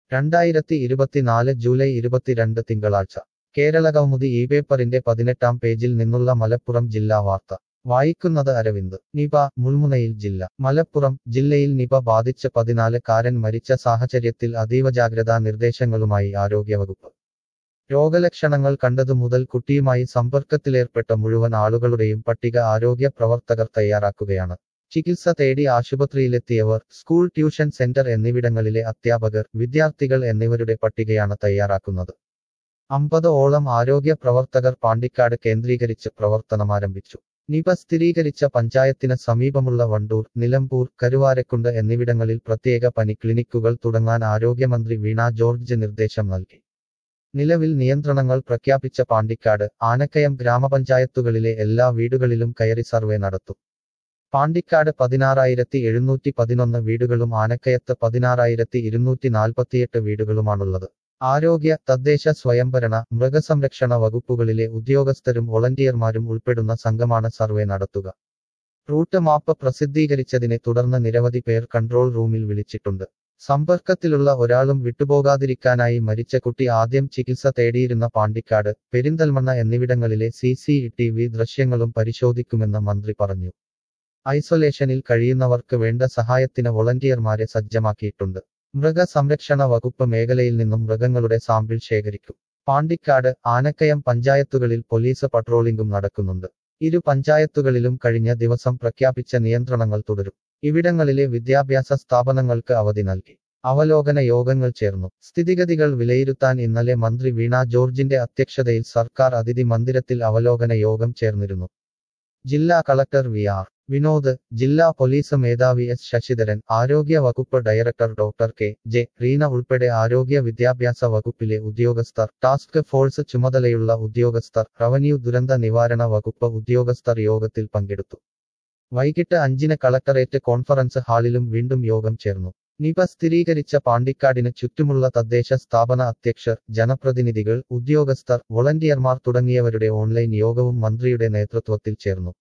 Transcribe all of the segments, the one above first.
രണ്ടായിരത്തി ഇരുപത്തിനാല് ജൂലൈ ഇരുപത്തിരണ്ട് തിങ്കളാഴ്ച കേരള കൗമുദി ഈ പേപ്പറിന്റെ പതിനെട്ടാം പേജിൽ നിന്നുള്ള മലപ്പുറം ജില്ലാ വാർത്ത വായിക്കുന്നത് അരവിന്ദ് നിപ മുൾമുനയിൽ ജില്ല മലപ്പുറം ജില്ലയിൽ നിപ ബാധിച്ച് പതിനാല് കാരൻ മരിച്ച സാഹചര്യത്തിൽ അതീവ ജാഗ്രതാ നിർദ്ദേശങ്ങളുമായി ആരോഗ്യവകുപ്പ് രോഗലക്ഷണങ്ങൾ കണ്ടതു മുതൽ കുട്ടിയുമായി സമ്പർക്കത്തിലേർപ്പെട്ട മുഴുവൻ ആളുകളുടെയും പട്ടിക ആരോഗ്യ പ്രവർത്തകർ തയ്യാറാക്കുകയാണ് ചികിത്സ തേടി ആശുപത്രിയിലെത്തിയവർ സ്കൂൾ ട്യൂഷൻ സെന്റർ എന്നിവിടങ്ങളിലെ അധ്യാപകർ വിദ്യാർത്ഥികൾ എന്നിവരുടെ പട്ടികയാണ് തയ്യാറാക്കുന്നത് അമ്പത് ഓളം ആരോഗ്യ പ്രവർത്തകർ പാണ്ടിക്കാട് കേന്ദ്രീകരിച്ച് പ്രവർത്തനമാരംഭിച്ചു നിപ സ്ഥിരീകരിച്ച പഞ്ചായത്തിന് സമീപമുള്ള വണ്ടൂർ നിലമ്പൂർ കരുവാരക്കുണ്ട് എന്നിവിടങ്ങളിൽ പ്രത്യേക പനി ക്ലിനിക്കുകൾ തുടങ്ങാൻ ആരോഗ്യമന്ത്രി വീണ ജോർജ് നിർദ്ദേശം നൽകി നിലവിൽ നിയന്ത്രണങ്ങൾ പ്രഖ്യാപിച്ച പാണ്ടിക്കാട് ആനക്കയം ഗ്രാമപഞ്ചായത്തുകളിലെ എല്ലാ വീടുകളിലും കയറി സർവേ നടത്തും പാണ്ടിക്കാട് പതിനാറായിരത്തി എഴുന്നൂറ്റി പതിനൊന്ന് വീടുകളും ആനക്കയത്ത് പതിനാറായിരത്തി ഇരുന്നൂറ്റി നാൽപ്പത്തിയെട്ട് വീടുകളുമാണുള്ളത് ആരോഗ്യ തദ്ദേശ സ്വയംഭരണ മൃഗസംരക്ഷണ വകുപ്പുകളിലെ ഉദ്യോഗസ്ഥരും വോളണ്ടിയർമാരും ഉൾപ്പെടുന്ന സംഘമാണ് സർവേ നടത്തുക റൂട്ട് മാപ്പ് പ്രസിദ്ധീകരിച്ചതിനെ തുടർന്ന് നിരവധി പേർ കൺട്രോൾ റൂമിൽ വിളിച്ചിട്ടുണ്ട് സമ്പർക്കത്തിലുള്ള ഒരാളും വിട്ടുപോകാതിരിക്കാനായി മരിച്ച കുട്ടി ആദ്യം ചികിത്സ തേടിയിരുന്ന പാണ്ടിക്കാട് പെരിന്തൽമണ്ണ എന്നിവിടങ്ങളിലെ സി സി ടി വി ദൃശ്യങ്ങളും പരിശോധിക്കുമെന്ന് മന്ത്രി പറഞ്ഞു ഐസൊലേഷനിൽ കഴിയുന്നവർക്ക് വേണ്ട സഹായത്തിന് വോളണ്ടിയർമാരെ സജ്ജമാക്കിയിട്ടുണ്ട് മൃഗസംരക്ഷണ വകുപ്പ് മേഖലയിൽ നിന്നും മൃഗങ്ങളുടെ സാമ്പിൾ ശേഖരിക്കും പാണ്ടിക്കാട് ആനക്കയം പഞ്ചായത്തുകളിൽ പോലീസ് പട്രോളിംഗും നടക്കുന്നുണ്ട് ഇരു പഞ്ചായത്തുകളിലും കഴിഞ്ഞ ദിവസം പ്രഖ്യാപിച്ച നിയന്ത്രണങ്ങൾ തുടരും ഇവിടങ്ങളിലെ വിദ്യാഭ്യാസ സ്ഥാപനങ്ങൾക്ക് അവധി നൽകി അവലോകന യോഗങ്ങൾ ചേർന്നു സ്ഥിതിഗതികൾ വിലയിരുത്താൻ ഇന്നലെ മന്ത്രി വീണ ജോർജിന്റെ അധ്യക്ഷതയിൽ സർക്കാർ അതിഥി മന്ദിരത്തിൽ അവലോകന യോഗം ചേർന്നിരുന്നു ജില്ലാ കളക്ടർ വി ആർ വിനോദ് ജില്ലാ പോലീസ് മേധാവി എസ് ശശിധരൻ ആരോഗ്യ വകുപ്പ് director doctor K J Reena ഉൾപ്പെടെ ആരോഗ്യ വിദ്യാഭ്യാസ വകുപ്പിലെ ഉദ്യോഗസ്ഥർ ടാസ്ക് ഫോഴ്സ് ചുമതലയുള്ള ഉദ്യോഗസ്ഥർ റവന്യൂ ദുരന്ത നിവാരണ വകുപ്പ് ഉദ്യോഗസ്ഥർ യോഗത്തിൽ പങ്കെടുത്തു വൈകിട്ട് അഞ്ചിന് കളക്ടറേറ്റ് കോൺഫറൻസ് ഹാളിലും വീണ്ടും യോഗം ചേർന്നു നിപ സ്ഥിരീകരിച്ച പാണ്ടിക്കാടിന് ചുറ്റുമുള്ള തദ്ദേശ സ്ഥാപന അധ്യക്ഷർ ജനപ്രതിനിധികൾ ഉദ്യോഗസ്ഥർ വോളണ്ടിയർമാർ തുടങ്ങിയവരുടെ ഓൺലൈൻ യോഗവും മന്ത്രിയുടെ നേതൃത്വത്തിൽ ചേർന്നു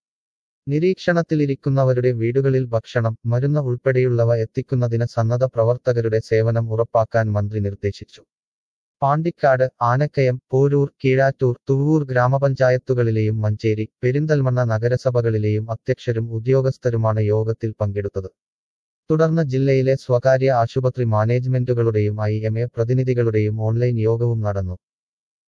നിരീക്ഷണത്തിലിരിക്കുന്നവരുടെ വീടുകളിൽ ഭക്ഷണം മരുന്ന് ഉൾപ്പെടെയുള്ളവ എത്തിക്കുന്നതിന് സന്നദ്ധ പ്രവർത്തകരുടെ സേവനം ഉറപ്പാക്കാൻ മന്ത്രി നിർദ്ദേശിച്ചു പാണ്ടിക്കാട് ആനക്കയം പോരൂർ കീഴാറ്റൂർ തുവൂർ ഗ്രാമപഞ്ചായത്തുകളിലെയും മഞ്ചേരി പെരിന്തൽമണ്ണ നഗരസഭകളിലെയും അധ്യക്ഷരും ഉദ്യോഗസ്ഥരുമാണ് യോഗത്തിൽ പങ്കെടുത്തത് തുടർന്ന് ജില്ലയിലെ സ്വകാര്യ ആശുപത്രി മാനേജ്മെന്റുകളുടെയും ഐ എം എ പ്രതിനിധികളുടെയും ഓൺലൈൻ യോഗവും നടന്നു